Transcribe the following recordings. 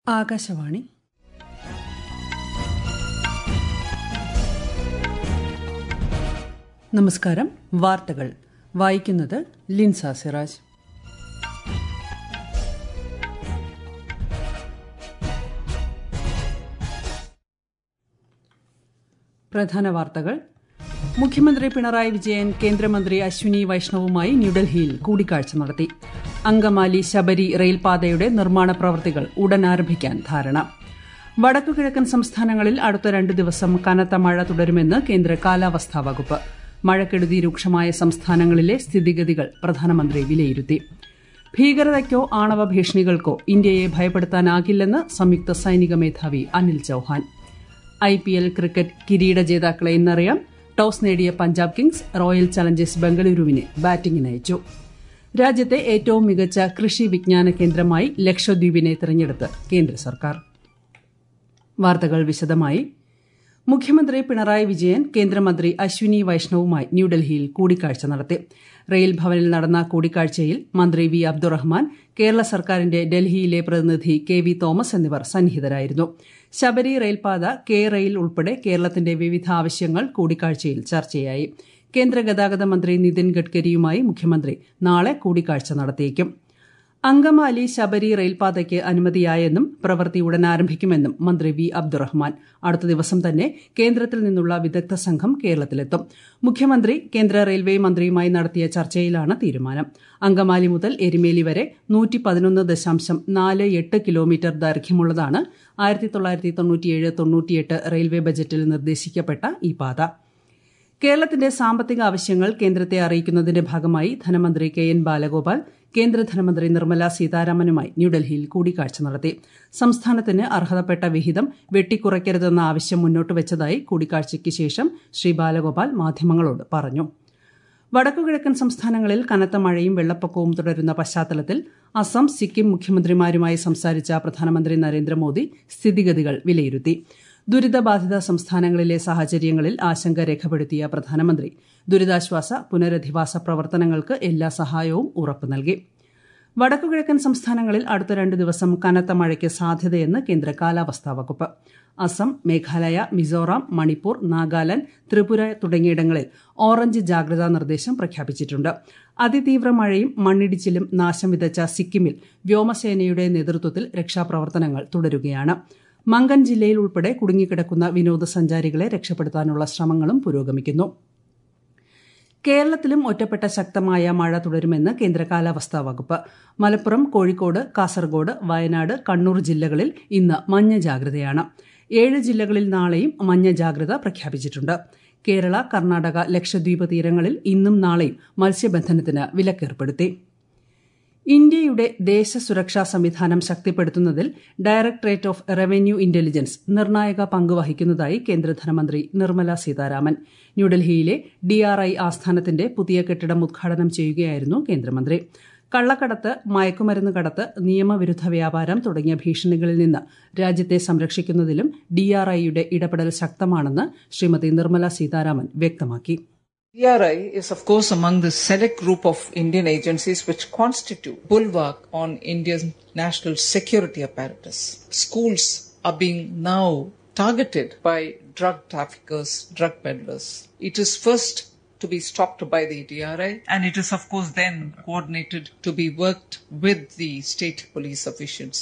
ആകാശവാണി നമസ്കാരം വാർത്തകൾ വായിക്കുന്നത് ലിൻസ സിറാജ് പ്രധാന വാർത്തകൾ മുഖ്യമന്ത്രി പിണറായി വിജയൻ കേന്ദ്രമന്ത്രി അശ്വിനി വൈഷ്ണവുമായി ന്യൂഡൽഹിയിൽ കൂടിക്കാഴ്ച നടത്തി അങ്കമാലി ശബരി റെയിൽപാതയുടെ നിർമ്മാണ പ്രവൃത്തികൾ ഉടൻ ആരംഭിക്കാൻ ധാരണ വടക്കുകിഴക്കൻ സംസ്ഥാനങ്ങളിൽ അടുത്ത രണ്ട് ദിവസം കനത്ത മഴ തുടരുമെന്ന് കേന്ദ്ര കാലാവസ്ഥാ വകുപ്പ് മഴക്കെടുതി രൂക്ഷമായ സംസ്ഥാനങ്ങളിലെ സ്ഥിതിഗതികൾ പ്രധാനമന്ത്രി വിലയിരുത്തി ഭീകരതയ്ക്കോ ആണവ ഭീഷണികൾക്കോ ഇന്ത്യയെ ഭയപ്പെടുത്താനാകില്ലെന്ന് സംയുക്ത സൈനിക മേധാവി Anil Chauhan I P L cricket കിരീട ജേതാക്കളെ ഇന്നറിയാം ടോസ് നേടിയ പഞ്ചാബ് കിങ്സ് റോയൽ ചലഞ്ചേഴ്സ് ബംഗളൂരുവിനെ ബാറ്റിംഗിനയച്ചു രാജ്യത്തെ ഏറ്റവും മികച്ച കൃഷി വിജ്ഞാന കേന്ദ്രമായി ലക്ഷദ്വീപിനെ തിരഞ്ഞെടുത്ത് കേന്ദ്ര സർക്കാർ വാർത്തകൾ വിശദമായി മുഖ്യമന്ത്രി പിണറായി വിജയൻ കേന്ദ്രമന്ത്രി അശ്വിനി വൈഷ്ണവുമായി ന്യൂഡൽഹിയിൽ കൂടിക്കാഴ്ച നടത്തി റെയിൽ ഭവനിൽ നടന്ന കൂടിക്കാഴ്ചയിൽ മന്ത്രി വി അബ്ദുറഹ്മാൻ കേരള സർക്കാരിന്റെ ഡൽഹിയിലെ പ്രതിനിധി കെ വി തോമസ് എന്നിവർ സന്നിഹിതരായിരുന്നു ശബരി റെയിൽപാത കെ റെയിൽ ഉൾപ്പെടെ കേരളത്തിന്റെ വിവിധ ആവശ്യങ്ങൾ കൂടിക്കാഴ്ചയിൽ ചർച്ചയായി കേന്ദ്ര ഗതാഗത മന്ത്രി നിതിൻ ഗഡ്കരിയുമായി മുഖ്യമന്ത്രി നാളെ കൂടിക്കാഴ്ച നടത്തിയേക്കും അങ്കമാലി ശബരി റെയിൽപാതയ്ക്ക് അനുമതിയായെന്നും പ്രവൃത്തി ഉടൻ ആരംഭിക്കുമെന്നും മന്ത്രി വി അബ്ദുറഹ്മാൻ അടുത്ത ദിവസം തന്നെ കേന്ദ്രത്തിൽ നിന്നുള്ള വിദഗ്ധ സംഘം കേരളത്തിലെത്തും മുഖ്യമന്ത്രി കേന്ദ്ര റെയിൽവേ മന്ത്രിയുമായി നടത്തിയ ചർച്ചയിലാണ് തീരുമാനം അങ്കമാലി മുതൽ എരുമേലി വരെ നൂറ്റി പതിനൊന്ന് ദശാംശം നാല് എട്ട് കിലോമീറ്റർ ദൈർഘ്യമുള്ളതാണ് ആയിരത്തി തൊള്ളായിരത്തി തൊണ്ണൂറ്റിയേഴ് തൊണ്ണൂറ്റിയെട്ട് റെയിൽവേ ബജറ്റിൽ നിർദ്ദേശിക്കപ്പെട്ട ഈ പാത കേരളത്തിന്റെ സാമ്പത്തിക ആവശ്യങ്ങൾ കേന്ദ്രത്തെ അറിയിക്കുന്നതിന്റെ ഭാഗമായി ധനമന്ത്രി കെ എൻ ബാലഗോപാൽ കേന്ദ്ര ധനമന്ത്രി നിർമ്മല സീതാരാമനുമായി ന്യൂഡൽഹിയിൽ കൂടിക്കാഴ്ച നടത്തി സംസ്ഥാനത്തിന് അർഹതപ്പെട്ട വിഹിതം വെട്ടിക്കുറയ്ക്കരുതെന്ന ആവശ്യം മുന്നോട്ട് വെച്ചതായി കൂടിക്കാഴ്ചയ്ക്ക് ശേഷം ശ്രീ ബാലഗോപാൽ മാധ്യമങ്ങളോട് പറഞ്ഞു വടക്കുകിഴക്കൻ സംസ്ഥാനങ്ങളിൽ കനത്ത മഴയും വെള്ളപ്പൊക്കവും തുടരുന്ന പശ്ചാത്തലത്തിൽ അസം സിക്കിം മുഖ്യമന്ത്രിമാരുമായി സംസാരിച്ച പ്രധാനമന്ത്രി നരേന്ദ്രമോദി സ്ഥിതിഗതികൾ വിലയിരുത്തി ദുരിതബാധിത സംസ്ഥാനങ്ങളിലെ സാഹചര്യങ്ങളിൽ ആശങ്ക രേഖപ്പെടുത്തിയ പ്രധാനമന്ത്രി ദുരിതാശ്വാസ പുനരധിവാസ പ്രവർത്തനങ്ങൾക്ക് എല്ലാ സഹായവും ഉറപ്പു നൽകി വടക്കുകിഴക്കൻ സംസ്ഥാനങ്ങളിൽ അടുത്ത രണ്ട് ദിവസം കനത്ത മഴയ്ക്ക് സാധ്യതയെന്ന് കേന്ദ്ര കാലാവസ്ഥാ വകുപ്പ് അസം മേഘാലയ മിസോറാം മണിപ്പൂർ നാഗാലാന്റ് ത്രിപുര തുടങ്ങിയിടങ്ങളിൽ ഓറഞ്ച് ജാഗ്രതാ നിർദ്ദേശം പ്രഖ്യാപിച്ചിട്ടുണ്ട് അതിതീവ്ര മഴയും മണ്ണിടിച്ചിലും നാശം വിതച്ച സിക്കിമിൽ വ്യോമസേനയുടെ നേതൃത്വത്തിൽ രക്ഷാപ്രവർത്തനങ്ങൾ തുടരുകയാണ് മങ്കൻ ജില്ലയിൽ ഉൾപ്പെടെ കുടുങ്ങിക്കിടക്കുന്ന വിനോദസഞ്ചാരികളെ രക്ഷപ്പെടുത്താനുള്ള ശ്രമങ്ങളും പുരോഗമിക്കുന്നു കേരളത്തിലും ഒറ്റപ്പെട്ട ശക്തമായ മഴ തുടരുമെന്ന് കേന്ദ്ര കാലാവസ്ഥാ വകുപ്പ് മലപ്പുറം കോഴിക്കോട് കാസർഗോഡ് വയനാട് കണ്ണൂർ ജില്ലകളിൽ ഇന്ന് മഞ്ഞ ജാഗ്രതയാണ് ഏഴ് ജില്ലകളിൽ നാളെയും മഞ്ഞ ജാഗ്രത പ്രഖ്യാപിച്ചിട്ടുണ്ട് കേരള കർണാടക ലക്ഷദ്വീപ് തീരങ്ങളിൽ ഇന്നും നാളെയും മത്സ്യബന്ധനത്തിന് വിലക്കേർപ്പെടുത്തി ഇന്ത്യയുടെ ദേശസുരക്ഷാ സംവിധാനം ശക്തിപ്പെടുത്തുന്നതിൽ ഡയറക്ടറേറ്റ് ഓഫ് റവന്യൂ ഇന്റലിജൻസ് നിർണായക പങ്ക് വഹിക്കുന്നതായി കേന്ദ്ര ധനമന്ത്രി നിർമ്മല സീതാരാമൻ ന്യൂഡൽഹിയിലെ ഡിആർഐ ആസ്ഥാനത്തിന്റെ പുതിയ കെട്ടിടം ഉദ്ഘാടനം ചെയ്യുകയായിരുന്നു കേന്ദ്രമന്ത്രി കള്ളക്കടത്ത് മയക്കുമരുന്ന് കടത്ത് നിയമവിരുദ്ധ വ്യാപാരം തുടങ്ങിയ ഭീഷണികളിൽ നിന്ന് രാജ്യത്തെ സംരക്ഷിക്കുന്നതിലും ഡിആർഐയുടെ ഇടപെടൽ ശക്തമാണെന്ന് ശ്രീമതി നിർമ്മല സീതാരാമൻ വ്യക്തമാക്കി DRI is of course among the select group of Indian agencies which constitute bulwark on India's national security apparatus. Schools are being now targeted by drug traffickers, drug peddlers. It is first to be stopped by the DRI and it is of course then coordinated to be worked with the state police officials.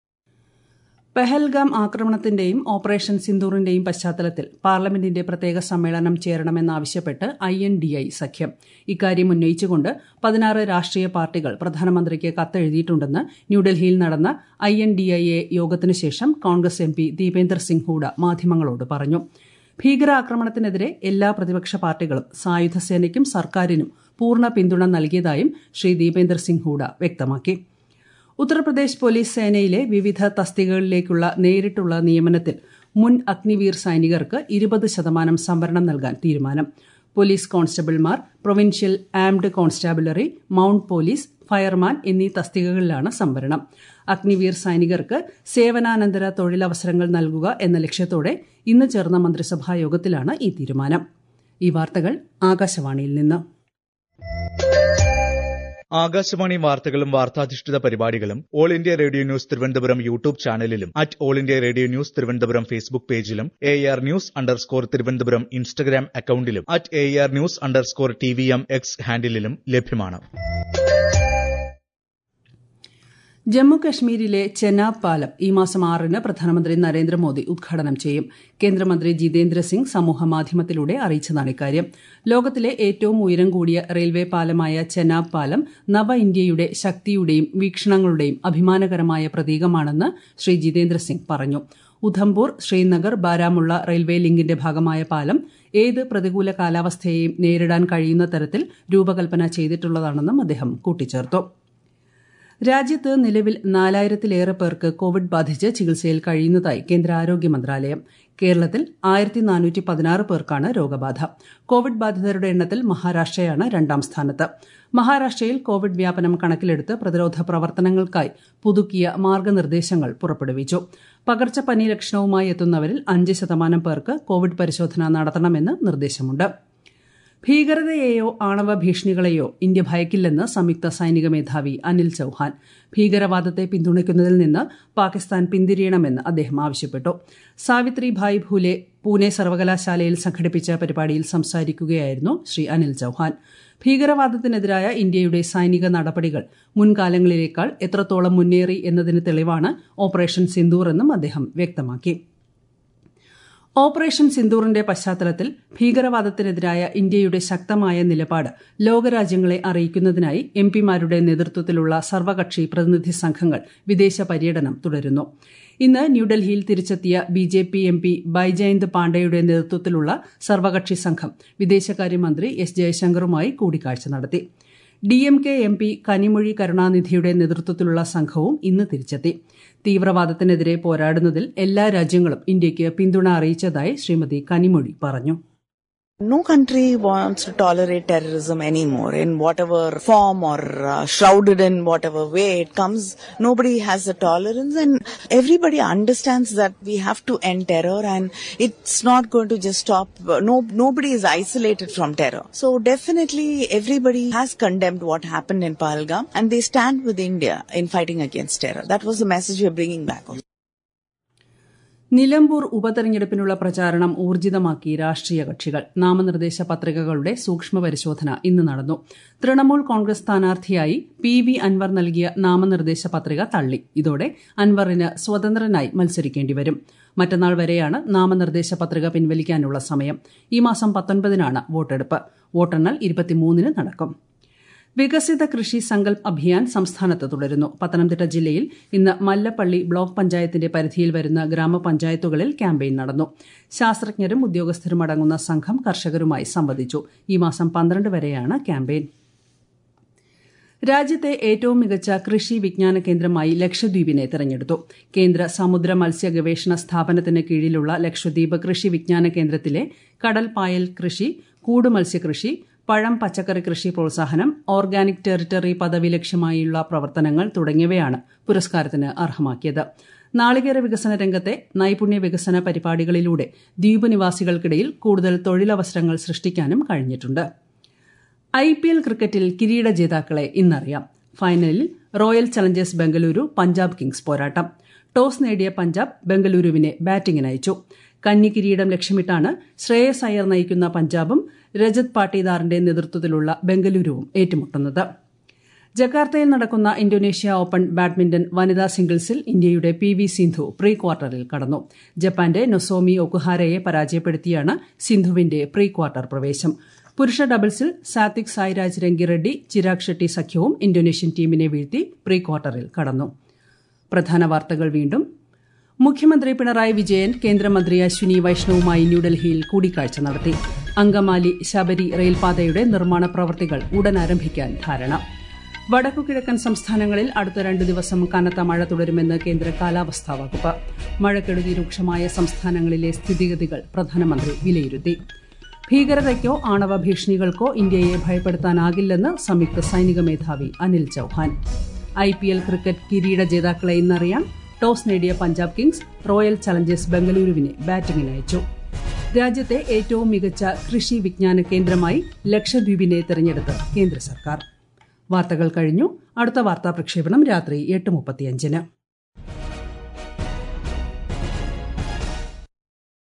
Pahalgam ആക്രമണത്തിന്റെയും operation സിന്ദൂറിന്റെയും പശ്ചാത്തലത്തിൽ പാർലമെന്റിന്റെ പ്രത്യേക സമ്മേളനം ചേരണമെന്നാവശ്യപ്പെട്ട് I N D I സഖ്യം ഇക്കാര്യം ഉന്നയിച്ചുകൊണ്ട് പതിനാറ് രാഷ്ട്രീയ പാർട്ടികൾ പ്രധാനമന്ത്രിക്ക് കത്തെഴുതിയിട്ടുണ്ടെന്ന് ന്യൂഡൽഹിയിൽ നടന്ന I N D I A യോഗത്തിനു ശേഷം കോൺഗ്രസ് എം പി ദീപേന്ദർ സിംഗ് ഹൂഡ മാധ്യമങ്ങളോട് പറഞ്ഞു ഭീകരാക്രമണത്തിനെതിരെ എല്ലാ പ്രതിപക്ഷ പാർട്ടികളും സായുധ സേനയ്ക്കും സർക്കാരിനും പൂർണ്ണ പിന്തുണ നൽകിയതായും ശ്രീ ദീപേന്ദർ സിംഗ് ഹൂഡ വ്യക്തമാക്കി ഉത്തർപ്രദേശ് പോലീസ് സേനയിലെ വിവിധ തസ്തികകളിലേക്കുള്ള നേരിട്ടുള്ള നിയമനത്തിൽ മുൻ അഗ്നിവീർ സൈനികർക്ക് ഇരുപത് ശതമാനം സംവരണം നൽകാൻ തീരുമാനം പോലീസ് കോൺസ്റ്റബിൾമാർ provincial armed constabulary mount police fireman എന്നീ തസ്തികകളിലാണ് സംവരണം അഗ്നിവീർ സൈനികർക്ക് സേവനാനന്തര തൊഴിലവസരങ്ങൾ നൽകുക എന്ന ലക്ഷ്യത്തോടെ ഇന്ന് ചേർന്ന മന്ത്രിസഭാ യോഗത്തിലാണ് ഈ തീരുമാനം ഈ വാർത്തകൾ ആകാശവാണിയിൽ നിന്ന് ആകാശവാണി വാർത്തകളും വാർത്താധിഷ്ഠിത പരിപാടികളും All India Radio News Thiruvananthapuram YouTube ചാനലിലും at All India Radio News Thiruvananthapuram Facebook പേജിലും A R news underscore Thiruvananthapuram Instagram അക്കൌണ്ടിലും at A R news underscore T V M X ഹാൻഡിലും ലഭ്യമാണ് ജമ്മു കശ്മീരിലെ ചെനാബ് പാലം ഈ മാസം ആറിന് പ്രധാനമന്ത്രി നരേന്ദ്രമോദി ഉദ്ഘാടനം ചെയ്യും കേന്ദ്രമന്ത്രി ജിതേന്ദ്ര സിംഗ് സമൂഹമാധ്യമത്തിലൂടെ അറിയിച്ചതാണ് ഇക്കാര്യം ലോകത്തിലെ ഏറ്റവും ഉയരം കൂടിയ റെയിൽവേ പാലമായ ചെനാബ് പാലം നവ ഇന്ത്യയുടെ ശക്തിയുടെയും വീക്ഷണങ്ങളുടെയും അഭിമാനകരമായ പ്രതീകമാണെന്ന് ശ്രീ ജിതേന്ദ്ര സിംഗ് പറഞ്ഞു ഉധംപൂർ ശ്രീനഗർ ബാരാമുള്ള റെയിൽവേ ലിങ്കിന്റെ ഭാഗമായ പാലം ഏത് പ്രതികൂല കാലാവസ്ഥയെയും നേരിടാൻ കഴിയുന്ന തരത്തിൽ രൂപകൽപ്പന ചെയ്തിട്ടുള്ളതാണെന്നും അദ്ദേഹം കൂട്ടിച്ചേർത്തു രാജ്യത്ത് നിലവിൽ നാലായിരത്തിലേറെ പേർക്ക് കോവിഡ് ബാധിച്ച് ചികിത്സയിൽ കഴിയുന്നതായി കേന്ദ്ര ആരോഗ്യ മന്ത്രാലയം കേരളത്തിൽ ആയിരത്തി നാനൂറ്റി പതിനാറ് പേർക്കാണ് രോഗബാധ കോവിഡ് ബാധിതരുടെ എണ്ണത്തിൽ മഹാരാഷ്ട്രയാണ് രണ്ടാം സ്ഥാനത്ത് മഹാരാഷ്ട്രയിൽ കോവിഡ് വ്യാപനം കണക്കിലെടുത്ത് പ്രതിരോധ പ്രവർത്തനങ്ങൾക്കായി പുതുക്കിയ മാർഗനിർദ്ദേശങ്ങൾ പുറപ്പെടുവിച്ചു പകർച്ചപ്പനി ലക്ഷണവുമായി എത്തുന്നവരിൽ അഞ്ച് ശതമാനം പേർക്ക് കോവിഡ് പരിശോധന നടത്തണമെന്ന് നിർദ്ദേശമുണ്ട് ഭീകരതയെയോ ആണവ ഭീഷണികളെയോ ഇന്ത്യ ഭയക്കില്ലെന്ന് സംയുക്ത സൈനിക മേധാവി അനിൽ ചൌഹാൻ ഭീകരവാദത്തെ പിന്തുണയ്ക്കുന്നതിൽ നിന്ന് പാകിസ്ഥാൻ പിന്തിരിയണമെന്ന് അദ്ദേഹം ആവശ്യപ്പെട്ടു സാവിത്രിഭായ് ഭൂലെ പൂനെ സർവകലാശാലയിൽ സംഘടിപ്പിച്ച പരിപാടിയിൽ സംസാരിക്കുകയായിരുന്നു ശ്രീ അനിൽ ചൌഹാൻ ഭീകരവാദത്തിനെതിരായ ഇന്ത്യയുടെ സൈനിക നടപടികൾ മുൻകാലങ്ങളിലേക്കാൾ എത്രത്തോളം മുന്നേറി എന്നതിന് തെളിവാണ് ഓപ്പറേഷൻ സിന്ദൂർ എന്നും അദ്ദേഹം വ്യക്തമാക്കി ഓപ്പറേഷൻ സിന്ദൂറിന്റെ പശ്ചാത്തലത്തിൽ ഭീകരവാദത്തിനെതിരായ ഇന്ത്യയുടെ ശക്തമായ നിലപാട് ലോകരാജ്യങ്ങളെ അറിയിക്കുന്നതിനായി എംപിമാരുടെ നേതൃത്വത്തിലുള്ള സർവകക്ഷി പ്രതിനിധി സംഘങ്ങൾ വിദേശ പര്യടനം തുടരുന്നു ഇന്ന് ന്യൂഡൽഹിയിൽ തിരിച്ചെത്തിയ B J P M P Baijayant പാണ്ഡെയുടെ നേതൃത്വത്തിലുള്ള സർവകക്ഷി സംഘം വിദേശകാര്യമന്ത്രി എസ് ജയശങ്കറുമായി കൂടിക്കാഴ്ച നടത്തി D M K M P Kanimozhi കരുണാനിധിയുടെ നേതൃത്വത്തിലുള്ള സംഘവും ഇന്ന് തിരിച്ചെത്തി തീവ്രവാദത്തിനെതിരെ പോരാടുന്നതിൽ എല്ലാ രാജ്യങ്ങളും ഇന്ത്യയ്ക്ക് പിന്തുണ അറിയിച്ചതായി ശ്രീമതി കനിമൊഴി പറഞ്ഞു No country wants to tolerate terrorism anymore in whatever form or uh, shrouded in whatever way it comes. Nobody has a tolerance and everybody understands that we have to end terror and it's not going to just stop. No, nobody is isolated from terror. So definitely everybody has condemned what happened in Pahalgam and they stand with India in fighting against terror. That was the message we're bringing back. Also. Nilambur ഉപതെരഞ്ഞെടുപ്പിനുള്ള പ്രചാരണം ഊർജിതമാക്കി രാഷ്ട്രീയ കക്ഷികൾ നാമനിർദ്ദേശ പത്രികകളുടെ സൂക്ഷ്മ പരിശോധന ഇന്ന് നടന്നു തൃണമൂൽ കോൺഗ്രസ് സ്ഥാനാർത്ഥിയായി പി വി അൻവർ നൽകിയ നാമനിർദ്ദേശ പത്രിക തള്ളി ഇതോടെ അൻവറിന് സ്വതന്ത്രനായി മത്സരിക്കേണ്ടി വരും മറ്റന്നാൾ വരെയാണ് നാമനിർദ്ദേശ പത്രിക പിൻവലിക്കാനുള്ള സമയം ഈ മാസം പത്തൊൻപതിനാണ് വോട്ടെടുപ്പ് വോട്ടെണ്ണൽ ഇരുപത്തിമൂന്നിന് നടക്കും വികസിത കൃഷി സങ്കൽപ് അഭിയാൻ സംസ്ഥാനത്ത് തുടരുന്നു പത്തനംതിട്ട ജില്ലയിൽ ഇന്ന് മല്ലപ്പള്ളി ബ്ലോക്ക് പഞ്ചായത്തിന്റെ പരിധിയിൽ വരുന്ന ഗ്രാമപഞ്ചായത്തുകളിൽ ക്യാമ്പയിൻ നടന്നു ശാസ്ത്രജ്ഞരും ഉദ്യോഗസ്ഥരും അടങ്ങുന്ന സംഘം കർഷകരുമായി സംവദിച്ചു ഈ മാസം പന്ത്രണ്ട് വരെയാണ് ക്യാമ്പയിൻ രാജ്യത്തെ ഏറ്റവും മികച്ച കൃഷി വിജ്ഞാന കേന്ദ്രമായി ലക്ഷദ്വീപിനെ തെരഞ്ഞെടുത്തു കേന്ദ്ര സമുദ്ര മത്സ്യ ഗവേഷണ സ്ഥാപനത്തിന് കീഴിലുള്ള ലക്ഷദ്വീപ് കൃഷി വിജ്ഞാന കേന്ദ്രത്തിലെ കടൽ പായൽ കൃഷി കൂട് മത്സ്യകൃഷി പഴം പച്ചക്കറി കൃഷി പ്രോത്സാഹനം ഓർഗാനിക് ടെറിട്ടറി പദവി ലക്ഷ്യമായുള്ള പ്രവർത്തനങ്ങൾ തുടങ്ങിയവയാണ് പുരസ്കാരത്തിന് അർഹമാക്കിയത് നാളികേര വികസന രംഗത്തെ നൈപുണ്യ വികസന പരിപാടികളിലൂടെ ദ്വീപ് നിവാസികൾക്കിടയിൽ കൂടുതൽ തൊഴിലവസരങ്ങൾ സൃഷ്ടിക്കാനും കഴിഞ്ഞിട്ടുണ്ട് ഐ പി എൽ ക്രിക്കറ്റിൽ കിരീട ജേതാക്കളെ ഇന്നറിയാം ഫൈനലിൽ Royal Challengers Bengaluru Punjab Kings പോരാട്ടം ടോസ് നേടിയ പഞ്ചാബ് ബംഗളൂരുവിനെ ബാറ്റിംഗിന് അയച്ചു കന്നി കിരീടം ലക്ഷ്യമിട്ടാണ് ശ്രേയസ് അയ്യർ നയിക്കുന്ന പഞ്ചാബും രജത് പാട്ടീദാറിന്റെ നേതൃത്വത്തിലുള്ള ബംഗളൂരുവും ഏറ്റുമുട്ടുന്നത് ജക്കാർത്തയിൽ നടക്കുന്ന ഇന്തോനേഷ്യ ഓപ്പൺ ബാഡ്മിന്റൺ വനിതാ സിംഗിൾസിൽ ഇന്ത്യയുടെ പി വി സിന്ധു പ്രീ ക്വാർട്ടറിൽ കടന്നു ജപ്പാന്റെ നൊസോമി ഒക്കുഹാരയെ പരാജയപ്പെടുത്തിയാണ് സിന്ധുവിന്റെ പ്രീ ക്വാർട്ടർ പ്രവേശം പുരുഷ ഡബിൾസിൽ സാത്വിക് സായിരാജ് രംഗിറെഡ്ഡി ചിരാഗ് ഷെട്ടി സഖ്യവും ഇന്തോനേഷ്യൻ ടീമിനെ വീഴ്ത്തി പ്രീ ക്വാർട്ടറിൽ കടന്നു പ്രധാന വാർത്തകൾ വീണ്ടും മുഖ്യമന്ത്രി പിണറായി വിജയൻ കേന്ദ്രമന്ത്രി അശ്വിനി വൈഷ്ണവുമായി ന്യൂഡൽഹിയിൽ കൂടിക്കാഴ്ച നടത്തി അങ്കമാലി ശബരി റെയിൽപാതയുടെ നിർമ്മാണ പ്രവൃത്തികൾ ഉടൻ ആരംഭിക്കാൻ ധാരണ വടക്കുകിഴക്കൻ സംസ്ഥാനങ്ങളിൽ അടുത്ത രണ്ടു ദിവസം കനത്ത മഴ തുടരുമെന്ന് കേന്ദ്ര കാലാവസ്ഥാ വകുപ്പ് മഴക്കെടുതി രൂക്ഷമായ സംസ്ഥാനങ്ങളിലെ സ്ഥിതിഗതികൾ പ്രധാനമന്ത്രി വിലയിരുത്തി ഭീകരതയ്ക്കോ ആണവ ഭീഷണികൾക്കോ ഇന്ത്യയെ ഭയപ്പെടുത്താനാകില്ലെന്ന് സംയുക്ത സൈനിക മേധാവി Anil Chauhan I P L cricket കിരീട ജേതാക്കളെ ഇന്നറിയാം ടോസ് നേടിയ പഞ്ചാബ് കിങ്സ് റോയൽ ചലഞ്ചേഴ്സ് ബംഗളൂരുവിനെ ബാറ്റിംഗിന് അയച്ചു രാജ്യത്തെ ഏറ്റവും മികച്ച കൃഷി വിജ്ഞാന കേന്ദ്രമായി ലക്ഷദ്വീപിനെ തെരഞ്ഞെടുത്ത് കേന്ദ്ര സർക്കാർ വാർത്തകൾ കഴിഞ്ഞു അടുത്ത വാർത്താ പ്രക്ഷേപണം രാത്രി എട്ട് മുപ്പത്തിയഞ്ചിന്